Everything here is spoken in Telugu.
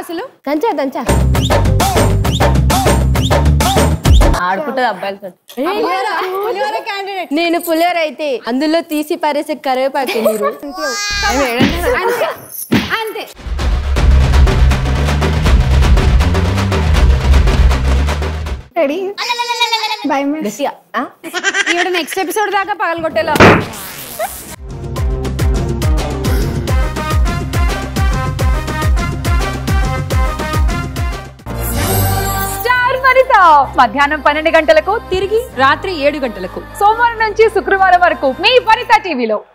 అసలు దంచా దంచా ఆడుకుంటుంది అబ్బాయిలతో నేను పులిహోర అయితే అందులో తీసి పారేసే కరివేపాకు మీరు అంతే అంతే రెడీ బై మిస్ గట్టిగా ఆ? ఈవిడ నెక్స్ట్ ఎపిసోడ్ దాకా పగలగొట్టేలా స్టార్ వనిత మధ్యాహ్నం పన్నెండు గంటలకు తిరిగి రాత్రి ఏడు గంటలకు సోమవారం నుంచి శుక్రవారం వరకు మీ వనిత టీవీలో